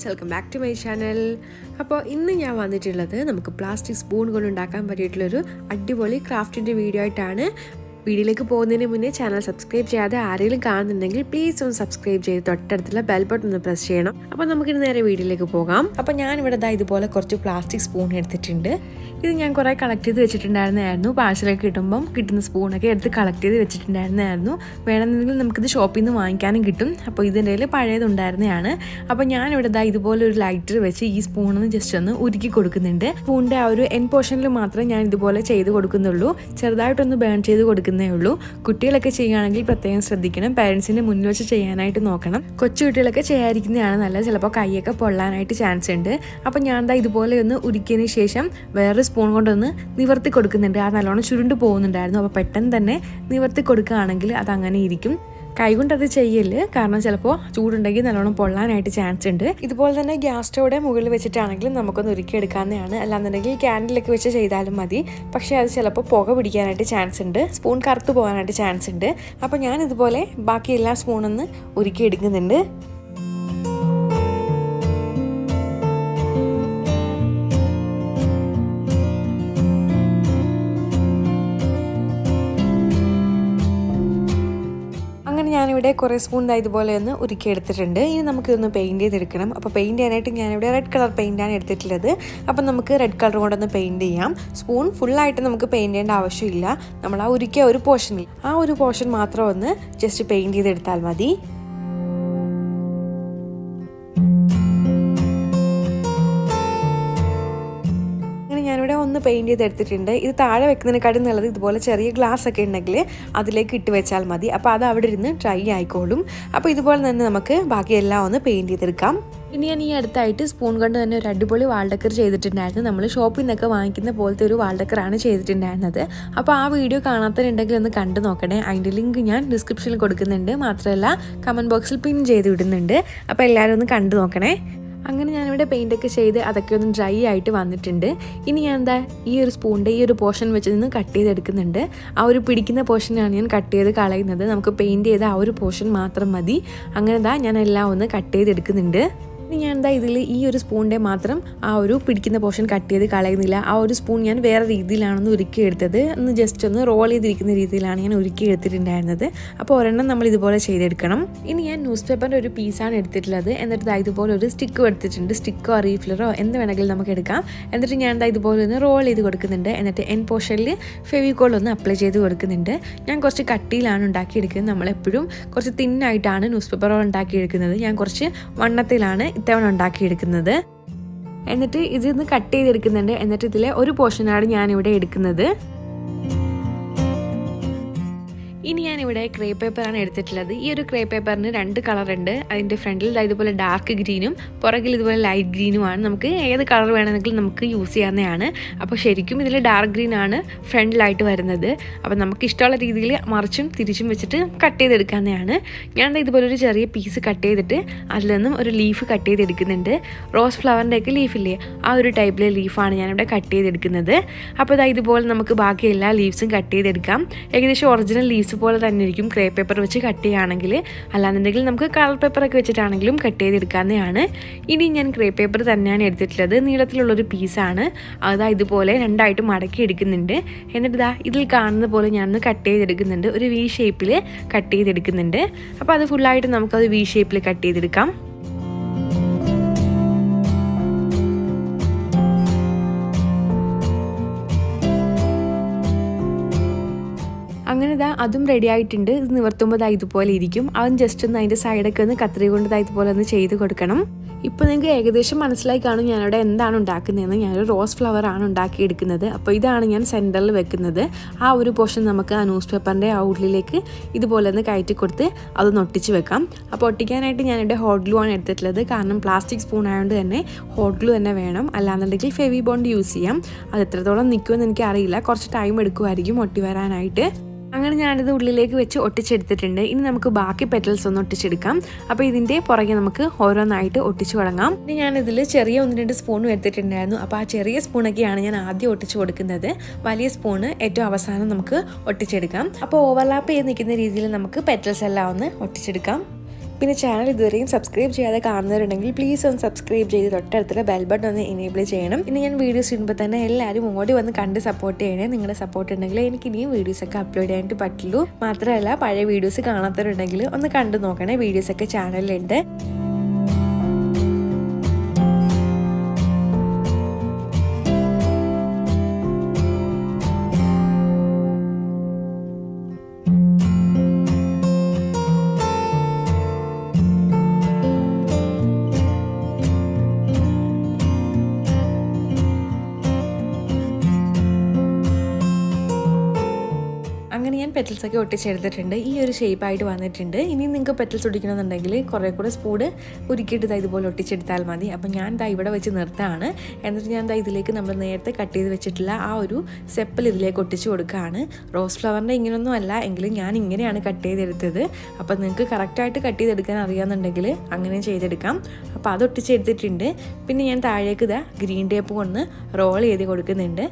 welcome back to my channel അപ്പോൾ ഇന്ന് ഞാൻ വന്നിട്ടുള്ളത് നമുക്ക് പ്ലാസ്റ്റിക് സ്പൂൺ കൊണ്ട് ഉണ്ടാക്കാൻ പറ്റിയിട്ടുള്ളൊരു അടിപൊളി ക്രാഫ്റ്റിൻ്റെ വീഡിയോ ആയിട്ടാണ് വീഡിയോയിലേക്ക് പോകുന്നതിന് മുന്നേ ചാനൽ സബ്സ്ക്രൈബ് ചെയ്യാതെ ആരെങ്കിലും കാണുന്നുണ്ടെങ്കിൽ പ്ലീസ് ഒന്ന് സബ്സ്ക്രൈബ് ചെയ്ത് തൊട്ടടുത്തുള്ള ബെൽ ബട്ടൺ ഒന്ന് പ്രസ് ചെയ്യണം അപ്പോൾ നമുക്കിനി നേരെ വീഡിയോയിലേക്ക് പോകാം അപ്പോൾ ഞാനിവിടെ ദാ ഇതുപോലെ കുറച്ച് പ്ലാസ്റ്റിക് സ്പൂൺ എടുത്തിട്ടുണ്ട് ഇത് ഞാൻ കുറേ കളക്ട് ചെയ്ത് വെച്ചിട്ടുണ്ടായിരുന്നായിരുന്നു പാഴ്സലൊക്കെ കിട്ടുമ്പം കിട്ടുന്ന സ്പൂണൊക്കെ എടുത്ത് കളക്ട് ചെയ്ത് വെച്ചിട്ടുണ്ടായിരുന്നായിരുന്നു വേണമെന്നുണ്ടെങ്കിൽ നമുക്കിത് ഷോപ്പിൽ നിന്ന് വാങ്ങിക്കാനും കിട്ടും അപ്പോൾ ഇതിൻ്റെ കയ്യിൽ പഴയതുണ്ടായിരുന്നതാണ് അപ്പോൾ ഞാനിവിടെ ദാ ഇതുപോലെ ഒരു ലൈറ്റർ വെച്ച് ഈ സ്പൂണൊന്ന് ജസ്റ്റ് ഒന്ന് ഉരുക്കി കൊടുക്കുന്നുണ്ട് സ്പൂണിൻ്റെ ആ ഒരു എൻ പോർഷനിൽ മാത്രമേ ഞാൻ ഇതുപോലെ ചെയ്ത് കൊടുക്കുന്നുള്ളൂ ചെറുതായിട്ടൊന്ന് ബേൺ ചെയ്ത് കൊടുക്കുന്നേ ഉള്ളൂ കുട്ടികളൊക്കെ ചെയ്യുകയാണെങ്കിൽ പ്രത്യേകം ശ്രദ്ധിക്കണം പാരൻസിൻ്റെ മുന്നിൽ വെച്ച് ചെയ്യാനായിട്ട് നോക്കണം കൊച്ചു കുട്ടികളൊക്കെ ചെയ്യാതിരിക്കുന്നതാണ് നല്ലത് ചിലപ്പോൾ കൈയൊക്കെ പൊള്ളാനായിട്ട് ചാൻസ് ഉണ്ട് അപ്പോൾ ഞാൻ ദാ ഇതുപോലെ ഒന്ന് ഉരുക്കിയതിന് ശേഷം വേറൊരു സ്പൂൺ കൊണ്ടൊന്ന് നിവർത്തി കൊടുക്കുന്നുണ്ട് ആ നല്ലോണം ചുരുണ്ട് പോകുന്നുണ്ടായിരുന്നു അപ്പോൾ പെട്ടെന്ന് തന്നെ നിവർത്തി കൊടുക്കുകയാണെങ്കിൽ അത് അങ്ങനെ ഇരിക്കും കൈകൊണ്ട് അത് ചെയ്യല് കാരണം ചിലപ്പോൾ ചൂടുണ്ടെങ്കിൽ നല്ലോണം പൊള്ളാനായിട്ട് ചാൻസ് ഉണ്ട് ഇതുപോലെ തന്നെ ഗ്യാസ് സ്റ്റോയുടെ മുകളിൽ വെച്ചിട്ടാണെങ്കിലും നമുക്കൊന്ന് ഒരുക്കിയെടുക്കാവുന്നതാണ് അല്ലാന്നുണ്ടെങ്കിൽ ക്യാൻഡിലൊക്കെ വെച്ച് ചെയ്താലും മതി പക്ഷേ അത് ചിലപ്പോൾ പുക പിടിക്കാനായിട്ട് ചാൻസ് ഉണ്ട് സ്പൂൺ കറുത്ത് പോകാനായിട്ട് ചാൻസ് ഉണ്ട് അപ്പോൾ ഞാൻ ഇതുപോലെ ബാക്കി എല്ലാ സ്പൂണൊന്ന് ഒരുക്കിയെടുക്കുന്നുണ്ട് അങ്ങനെ ഞാനിവിടെ കുറേ സ്പൂൺ ദാ ഇതുപോലെ ഒന്ന് ഉരുക്കി എടുത്തിട്ടുണ്ട് ഇനി നമുക്കിതൊന്ന് പെയിൻറ്റ് ചെയ്തെടുക്കണം അപ്പോൾ പെയിൻറ്റ് ചെയ്യാനായിട്ട് ഞാനിവിടെ റെഡ് കളർ പെയിൻറ്റാണ് എടുത്തിട്ടുള്ളത് അപ്പോൾ നമുക്ക് റെഡ് കളർ കൊണ്ടൊന്ന് പെയിൻറ്റ് ചെയ്യാം സ്പൂൺ ഫുള്ളായിട്ട് നമുക്ക് പെയിൻറ്റ് ചെയ്യേണ്ട ആവശ്യമില്ല നമ്മൾ ആ ഉരുക്കിയ ഒരു പോർഷനിൽ ആ ഒരു പോർഷൻ മാത്രം ഒന്ന് ജസ്റ്റ് പെയിൻറ്റ് ചെയ്തെടുത്താൽ മതി അങ്ങനെ ഞാനിവിടെ ഒന്ന് പെയിൻറ്റ് ചെയ്ത് എടുത്തിട്ടുണ്ട് ഇത് താഴെ വെക്കുന്നതിനെക്കാട്ടും നല്ലത് ഇതുപോലെ ചെറിയ ഗ്ലാസ് ഒക്കെ ഉണ്ടെങ്കിൽ അതിലേക്ക് ഇട്ട് വെച്ചാൽ മതി അപ്പോൾ അത് അവിടെ ഇരുന്ന് ഡ്രൈ ആയിക്കോളും അപ്പോൾ ഇതുപോലെ തന്നെ നമുക്ക് ബാക്കിയെല്ലാം ഒന്ന് പെയിൻറ്റ് ചെയ്തെടുക്കാം ഇനി ഞാൻ ഈ അടുത്തായിട്ട് സ്പൂൺ കൊണ്ട് തന്നെ ഒരു അടിപൊളി വാൾഡക്കർ ചെയ്തിട്ടുണ്ടായിരുന്നു നമ്മൾ ഷോപ്പിൽ നിന്നൊക്കെ വാങ്ങിക്കുന്ന പോലത്തെ ഒരു വാൾഡക്കറാണ് ചെയ്തിട്ടുണ്ടായിരുന്നത് അപ്പോൾ ആ വീഡിയോ കാണാത്തവരുണ്ടെങ്കിൽ ഒന്ന് കണ്ടു നോക്കണേ അതിൻ്റെ ലിങ്ക് ഞാൻ ഡിസ്ക്രിപ്ഷനിൽ കൊടുക്കുന്നുണ്ട് മാത്രമല്ല കമൻറ്റ് ബോക്സിൽ പിൻ ചെയ്ത് വിടുന്നുണ്ട് അപ്പോൾ എല്ലാവരും ഒന്ന് കണ്ടു നോക്കണേ അങ്ങനെ ഞാനിവിടെ പെയിൻ്റൊക്കെ ചെയ്ത് അതൊക്കെ ഒന്ന് ഡ്രൈ ആയിട്ട് വന്നിട്ടുണ്ട് ഇനി ഞാൻ എന്താ ഈ ഒരു സ്പൂണിൻ്റെ ഈ ഒരു പോർഷൻ വെച്ച് നിന്ന് കട്ട് ചെയ്തെടുക്കുന്നുണ്ട് ആ ഒരു പിടിക്കുന്ന പോർഷനാണ് ഞാൻ കട്ട് ചെയ്ത് കളയുന്നത് നമുക്ക് പെയിൻറ്റ് ചെയ്ത ആ ഒരു പോർഷൻ മാത്രം മതി അങ്ങനെ ദാ ഞാൻ എല്ലാം ഒന്ന് കട്ട് ചെയ്തെടുക്കുന്നുണ്ട് ഇനി ഞാൻ എന്താ ഇതിൽ ഈ ഒരു സ്പൂണിൻ്റെ മാത്രം ആ ഒരു പിടിക്കുന്ന പോർഷൻ കട്ട് ചെയ്ത് കളയുന്നില്ല ആ ഒരു സ്പൂൺ ഞാൻ വേറെ രീതിയിലാണെന്ന് ഒരുക്കി എടുത്തത് ഒന്ന് ജസ്റ്റ് ഒന്ന് റോൾ ചെയ്തിരിക്കുന്ന രീതിയിലാണ് ഞാൻ ഒരുക്കി എടുത്തിട്ടുണ്ടായിരുന്നത് അപ്പോൾ ഒരെണ്ണം നമ്മൾ ഇതുപോലെ ചെയ്തെടുക്കണം ഇനി ഞാൻ ന്യൂസ് പേപ്പറിൻ്റെ ഒരു പീസാണ് എടുത്തിട്ടുള്ളത് എന്നിട്ട് ദാ ഇതുപോലെ ഒരു സ്റ്റിക്ക് എടുത്തിട്ടുണ്ട് സ്റ്റിക്കോ റീഫിലറോ എന്ത് വേണമെങ്കിലും നമുക്ക് എടുക്കാം എന്നിട്ട് ഞാൻ ദാ ഇതുപോലെ ഒന്ന് റോൾ ചെയ്ത് കൊടുക്കുന്നുണ്ട് എന്നിട്ട് എൻ പോർഷനിൽ ഫെവിക്കോൾ ഒന്ന് അപ്ലൈ ചെയ്ത് കൊടുക്കുന്നുണ്ട് ഞാൻ കുറച്ച് കട്ടിയിലാണ് ഉണ്ടാക്കിയെടുക്കുന്നത് നമ്മളെപ്പോഴും കുറച്ച് തിന്നായിട്ടാണ് ന്യൂസ് പേപ്പർ റോൾ ഉണ്ടാക്കിയെടുക്കുന്നത് ഞാൻ കുറച്ച് വണ്ണത്തിലാണ് ഇത്തവണ ഉണ്ടാക്കിയെടുക്കുന്നത് എന്നിട്ട് ഇതിന്ന് കട്ട് ചെയ്തെടുക്കുന്നുണ്ട് എന്നിട്ട് ഇതിലെ ഒരു പോർഷനാണ് ഞാനിവിടെ എടുക്കുന്നത് ഇനി ഞാനിവിടെ ക്രേ പേപ്പറാണ് എടുത്തിട്ടുള്ളത് ഈ ഒരു ക്രേ പേപ്പറിന് രണ്ട് കളറുണ്ട് അതിൻ്റെ ഫ്രണ്ടിൽ ഇതുപോലെ ഡാർക്ക് ഗ്രീനും പുറകിൽ ഇതുപോലെ ലൈറ്റ് ഗ്രീനുമാണ് നമുക്ക് ഏത് കളർ വേണമെങ്കിലും നമുക്ക് യൂസ് ചെയ്യാവുന്നതാണ് അപ്പോൾ ശരിക്കും ഇതിൽ ഡാർക്ക് ഗ്രീൻ ആണ് ഫ്രണ്ടിലായിട്ട് വരുന്നത് അപ്പോൾ നമുക്ക് ഇഷ്ടമുള്ള രീതിയിൽ മറിച്ചും തിരിച്ചും വെച്ചിട്ട് കട്ട് ചെയ്തെടുക്കാവുന്നതാണ് ഞാൻ ഇതുപോലെ ഒരു ചെറിയ പീസ് കട്ട് ചെയ്തിട്ട് അതിൽ നിന്നും ഒരു ലീഫ് കട്ട് ചെയ്തെടുക്കുന്നുണ്ട് റോസ് ഫ്ലവറിൻ്റെ ഒക്കെ ലീഫില്ലേ ആ ഒരു ടൈപ്പിലെ ലീഫാണ് ഞാനിവിടെ കട്ട് ചെയ്തെടുക്കുന്നത് അപ്പോൾ ഇതാ ഇതുപോലെ നമുക്ക് ബാക്കി എല്ലാ ലീവ്സും കട്ട് ചെയ്തെടുക്കാം ഏകദേശം ഒറിജിനൽ ലീവ്സ് പോലെ തന്നെ ഇരിക്കും ക്രേ പേപ്പർ വെച്ച് കട്ട് ചെയ്യുകയാണെങ്കിൽ അല്ലാന്നുണ്ടെങ്കിൽ നമുക്ക് കളർ പേപ്പറൊക്കെ വെച്ചിട്ടാണെങ്കിലും കട്ട് ചെയ്തെടുക്കാവുന്നതാണ് ഇനി ഞാൻ ക്രേ പേപ്പർ തന്നെയാണ് എടുത്തിട്ടുള്ളത് നീളത്തിലുള്ളൊരു പീസാണ് അതാ ഇതുപോലെ രണ്ടായിട്ട് മടക്കി എടുക്കുന്നുണ്ട് എന്നിട്ട് ഇതാ ഇതിൽ കാണുന്ന പോലെ ഞാനൊന്ന് കട്ട് ചെയ്തെടുക്കുന്നുണ്ട് ഒരു വി ഷേപ്പിൽ കട്ട് ചെയ്തെടുക്കുന്നുണ്ട് അപ്പോൾ അത് ഫുള്ളായിട്ട് നമുക്കത് വി ഷേപ്പിൽ കട്ട് ചെയ്തെടുക്കാം അങ്ങനെ ഇതാ അതും റെഡി ആയിട്ടുണ്ട് ഇത് നിവർത്തുമ്പോൾ ഇതാ ഇതുപോലെ ഇരിക്കും അവൻ ജസ്റ്റ് ഒന്ന് അതിൻ്റെ സൈഡൊക്കെ ഒന്ന് കത്രി കൊണ്ട് ഇതാ ഇതുപോലെ ഒന്ന് ചെയ്ത് കൊടുക്കണം ഇപ്പോൾ നിങ്ങൾക്ക് ഏകദേശം മനസ്സിലായി കാണും ഞാനിവിടെ എന്താണ് ഉണ്ടാക്കുന്നതെന്ന് ഞാനൊരു റോസ് ഫ്ലവർ ആണ് ഉണ്ടാക്കിയെടുക്കുന്നത് അപ്പോൾ ഇതാണ് ഞാൻ സെൻറ്ററിൽ വെക്കുന്നത് ആ ഒരു പോർഷൻ നമുക്ക് ആ ന്യൂസ് പേപ്പറിൻ്റെ ആ ഉള്ളിലേക്ക് ഇതുപോലെ ഒന്ന് കയറ്റി കൊടുത്ത് അതൊന്ന് ഒട്ടിച്ച് വെക്കാം അപ്പോൾ ഒട്ടിക്കാനായിട്ട് ഞാനിവിടെ ഹോട്ട് ഗ്ലൂ ആണ് എടുത്തിട്ടുള്ളത് കാരണം പ്ലാസ്റ്റിക് സ്പൂൺ ആയതുകൊണ്ട് തന്നെ ഹോട്ട് ഗ്ലൂ തന്നെ വേണം അല്ലാന്നുണ്ടെങ്കിൽ ഫെവി ബോണ്ട് യൂസ് ചെയ്യാം അത് എത്രത്തോളം നിൽക്കുമെന്ന് എനിക്ക് അറിയില്ല കുറച്ച് ടൈം എടുക്കുമായിരിക്കും ഒട്ടി വരാനായിട്ട് അങ്ങനെ ഞാനിത് ഉള്ളിലേക്ക് വെച്ച് ഒട്ടിച്ചെടുത്തിട്ടുണ്ട് ഇനി നമുക്ക് ബാക്കി പെറ്റൽസ് ഒന്ന് ഒട്ടിച്ചെടുക്കാം അപ്പോൾ ഇതിൻ്റെ പുറകെ നമുക്ക് ഓരോന്നായിട്ട് ഒട്ടിച്ചു തുടങ്ങാം ഇനി ഞാനിതിൽ ചെറിയ ഒന്ന് രണ്ട് സ്പൂണും എടുത്തിട്ടുണ്ടായിരുന്നു അപ്പോൾ ആ ചെറിയ സ്പൂണൊക്കെയാണ് ഞാൻ ആദ്യം ഒട്ടിച്ചു കൊടുക്കുന്നത് വലിയ സ്പൂണ് ഏറ്റവും അവസാനം നമുക്ക് ഒട്ടിച്ചെടുക്കാം അപ്പോൾ ഓവർലാപ്പ് ചെയ്ത് നിൽക്കുന്ന രീതിയിൽ നമുക്ക് പെറ്റൽസ് എല്ലാം ഒന്ന് ഒട്ടിച്ചെടുക്കാം പിന്നെ ചാനൽ ഇതുവരെയും സബ്സ്ക്രൈബ് ചെയ്യാതെ കാണുന്നവരുണ്ടെങ്കിൽ പ്ലീസ് ഒന്ന് സബ്സ്ക്രൈബ് ചെയ്ത് തൊട്ടടുത്തുള്ള ബെൽ ബട്ടൺ ഒന്ന് എനേബിൾ ചെയ്യണം പിന്നെ ഞാൻ വീഡിയോസ് ഇടുമ്പോൾ തന്നെ എല്ലാവരും ഓടി വന്ന് കണ്ട് സപ്പോർട്ട് ചെയ്യണേ നിങ്ങളുടെ സപ്പോർട്ട് ഉണ്ടെങ്കിൽ എനിക്ക് ഇനിയും വീഡിയോസ് ഒക്കെ അപ്ലോഡ് ചെയ്യാനായിട്ട് പറ്റുള്ളൂ മാത്രമല്ല പഴയ വീഡിയോസ് കാണാത്തവരുണ്ടെങ്കിൽ ഒന്ന് കണ്ടു നോക്കണേ വീഡിയോസ് ഒക്കെ ചാനലിലുണ്ട് അങ്ങനെ ഞാൻ പെറ്റൽസ് ഒക്കെ ഒട്ടിച്ചെടുത്തിട്ടുണ്ട് ഈ ഒരു ഷേപ്പായിട്ട് വന്നിട്ടുണ്ട് ഇനി നിങ്ങൾക്ക് പെറ്റൽസ് ഒട്ടിക്കണമെന്നുണ്ടെങ്കിൽ കുറേ കൂടെ സ്പൂഡ് ഉരുക്കിയിട്ട് ഇതാ ഇതുപോലെ ഒട്ടിച്ചെടുത്താൽ മതി അപ്പം ഞാൻ ഇതാ ഇവിടെ വെച്ച് നിർത്താണ് എന്നിട്ട് ഞാൻ ഇതാ ഇതിലേക്ക് നമ്മൾ നേരത്തെ കട്ട് ചെയ്ത് വെച്ചിട്ടുള്ള ആ ഒരു സെപ്പിൽ ഇതിലേക്ക് ഒട്ടിച്ച് കൊടുക്കുകയാണ് റോസ് ഫ്ലവറിൻ്റെ ഇങ്ങനെയൊന്നും അല്ല എങ്കിലും ഞാൻ ഇങ്ങനെയാണ് കട്ട് ചെയ്തെടുത്തത് അപ്പം നിങ്ങൾക്ക് കറക്റ്റായിട്ട് കട്ട് ചെയ്തെടുക്കാൻ അറിയാമെന്നുണ്ടെങ്കിൽ അങ്ങനെ ചെയ്തെടുക്കാം അപ്പോൾ അത് ഒട്ടിച്ചെടുത്തിട്ടുണ്ട് പിന്നെ ഞാൻ താഴേക്ക് ഇതാ ഗ്രീൻ ടേപ്പ് കൊണ്ട് റോൾ ചെയ്ത് കൊടുക്കുന്നുണ്ട്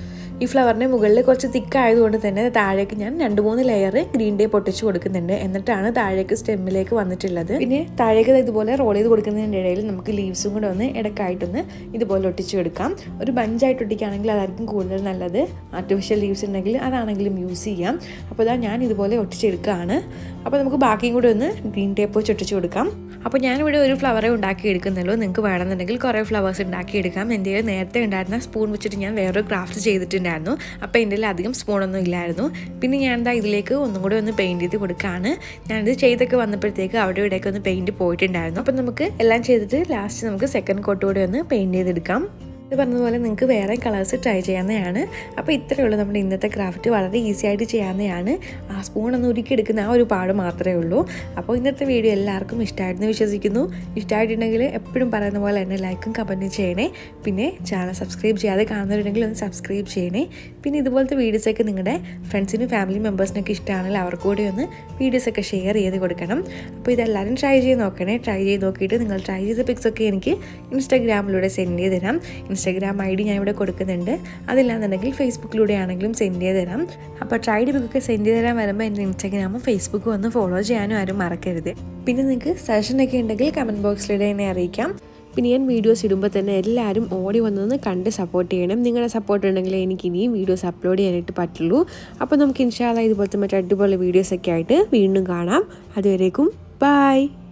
ഈ ഫ്ലവറിൻ്റെ മുകളിൽ കുറച്ച് തിക്കായതുകൊണ്ട് തന്നെ താഴേക്ക് ഞാൻ രണ്ട് മൂന്ന് ലെയർ ഗ്രീൻ ടേപ്പ് പൊട്ടിച്ച് കൊടുക്കുന്നുണ്ട് എന്നിട്ടാണ് താഴേക്ക് സ്റ്റെമ്മിലേക്ക് വന്നിട്ടുള്ളത് പിന്നെ താഴേക്ക് ഇതുപോലെ റോൾ ചെയ്ത് കൊടുക്കുന്നതിൻ്റെ ഇടയിൽ നമുക്ക് ലീവ്സും കൂടെ ഒന്ന് ഇടക്കായിട്ടൊന്ന് ഇതുപോലെ ഒട്ടിച്ച് കൊടുക്കാം ഒരു ബഞ്ചായിട്ട് ഒട്ടിക്കുകയാണെങ്കിൽ അതായിരിക്കും കൂടുതൽ നല്ലത് ആർട്ടിഫിഷ്യൽ ലീവ്സ് ഉണ്ടെങ്കിൽ അതാണെങ്കിലും യൂസ് ചെയ്യാം അപ്പോൾ ഇതാ ഞാൻ ഇതുപോലെ ഒട്ടിച്ചെടുക്കുകയാണ് അപ്പോൾ നമുക്ക് ബാക്കിയും കൂടെ ഒന്ന് ഗ്രീൻ ടേപ്പ് വെച്ച് ഒട്ടിച്ച് കൊടുക്കാം അപ്പോൾ ഞാനിവിടെ ഒരു ഫ്ലവറെ ഉണ്ടാക്കി എടുക്കുന്നുള്ളൂ നിങ്ങൾക്ക് വേണമെന്നുണ്ടെങ്കിൽ കുറേ ഫ്ലവേഴ്സ് ഉണ്ടാക്കിയെടുക്കാം എൻ്റെ നേരത്തെ ഉണ്ടായിരുന്ന സ്പൂൺ വെച്ചിട്ട് ഞാൻ വേറൊരു ക്രാഫ്റ്റ് ചെയ്തിട്ടുണ്ടായിരുന്നു അപ്പോൾ എൻ്റെ അധികം സ്പൂണൊന്നും ഇല്ലായിരുന്നു പിന്നെ ഞാൻ എന്താ ഇതിലേക്ക് ഒന്നും കൂടെ ഒന്ന് പെയിൻറ്റ് ചെയ്ത് കൊടുക്കുകയാണ് ഞാനിത് ചെയ്തൊക്കെ വന്നപ്പോഴത്തേക്ക് അവിടെ ഇവിടെയൊക്കെ ഒന്ന് പെയിൻറ്റ് പോയിട്ടുണ്ടായിരുന്നു അപ്പോൾ നമുക്ക് എല്ലാം ചെയ്തിട്ട് ലാസ്റ്റ് നമുക്ക് സെക്കൻഡ് കോട്ട് കൂടെ ഒന്ന് പെയിൻറ്റ് ചെയ്തെടുക്കാം ഇത് പറഞ്ഞതുപോലെ നിങ്ങൾക്ക് വേറെ കളേഴ്സ് ട്രൈ ചെയ്യാവുന്നതാണ് അപ്പോൾ ഇത്രയേ ഉള്ളൂ നമ്മുടെ ഇന്നത്തെ ക്രാഫ്റ്റ് വളരെ ഈസി ആയിട്ട് ചെയ്യാവുന്നതാണ് ആ സ്പൂൺ ഒന്ന് ഉരുക്കിയെടുക്കുന്ന ആ ഒരു പാട് മാത്രമേ ഉള്ളൂ അപ്പോൾ ഇന്നത്തെ വീഡിയോ എല്ലാവർക്കും ഇഷ്ടമായിരുന്നു വിശ്വസിക്കുന്നു ഇഷ്ടമായിട്ടുണ്ടെങ്കിൽ എപ്പോഴും പറയുന്ന പോലെ തന്നെ ലൈക്കും കമൻറ്റും ചെയ്യണേ പിന്നെ ചാനൽ സബ്സ്ക്രൈബ് ചെയ്യാതെ കാണുന്നവരുണ്ടെങ്കിൽ ഒന്ന് സബ്സ്ക്രൈബ് ചെയ്യണേ പിന്നെ ഇതുപോലത്തെ വീഡിയോസൊക്കെ നിങ്ങളുടെ ഫ്രണ്ട്സിനും ഫാമിലി മെമ്പേഴ്സിനൊക്കെ ഇഷ്ടമാണെങ്കിൽ അവർക്ക് കൂടി ഒന്ന് വീഡിയോസൊക്കെ ഷെയർ ചെയ്ത് കൊടുക്കണം അപ്പോൾ ഇതെല്ലാവരും ട്രൈ ചെയ്ത് നോക്കണേ ട്രൈ ചെയ്ത് നോക്കിയിട്ട് നിങ്ങൾ ട്രൈ ചെയ്ത പിക്സൊക്കെ എനിക്ക് ഇൻസ്റ്റാഗ്രാമിലൂടെ സെൻഡ് ചെയ്ത് തരാം ഇൻസ്റ്റാഗ്രാം ഐ ഡി ഞാൻ ഇവിടെ കൊടുക്കുന്നുണ്ട് അതില്ലാന്നുണ്ടെങ്കിൽ ഫേസ്ബുക്കിലൂടെ ആണെങ്കിലും സെൻഡ് ചെയ്ത് തരാം അപ്പോൾ ട്രൈഡ് ബുക്കൊക്കെ സെൻഡ് ചെയ്ത് തരാൻ വരുമ്പോൾ എൻ്റെ ഇൻസ്റ്റാഗ്രാമും ഫേസ്ബുക്കും ഒന്ന് ഫോളോ ചെയ്യാനും ആരും മറക്കരുത് പിന്നെ നിങ്ങൾക്ക് സജഷനൊക്കെ ഉണ്ടെങ്കിൽ കമൻറ്റ് ബോക്സിലൂടെ എന്നെ അറിയിക്കാം പിന്നെ ഞാൻ വീഡിയോസ് ഇടുമ്പോൾ തന്നെ എല്ലാവരും ഓടി വന്നൊന്ന് കണ്ട് സപ്പോർട്ട് ചെയ്യണം നിങ്ങളുടെ സപ്പോർട്ട് ഉണ്ടെങ്കിൽ എനിക്ക് ഇനിയും വീഡിയോസ് അപ്ലോഡ് ചെയ്യാനായിട്ട് പറ്റുള്ളൂ അപ്പോൾ നമുക്ക് ഇൻഷാല്ല ഇതുപോലത്തെ മറ്റു അടിപൊളി വീഡിയോസൊക്കെ ആയിട്ട് വീണ്ടും കാണാം അതുവരേക്കും ബൈ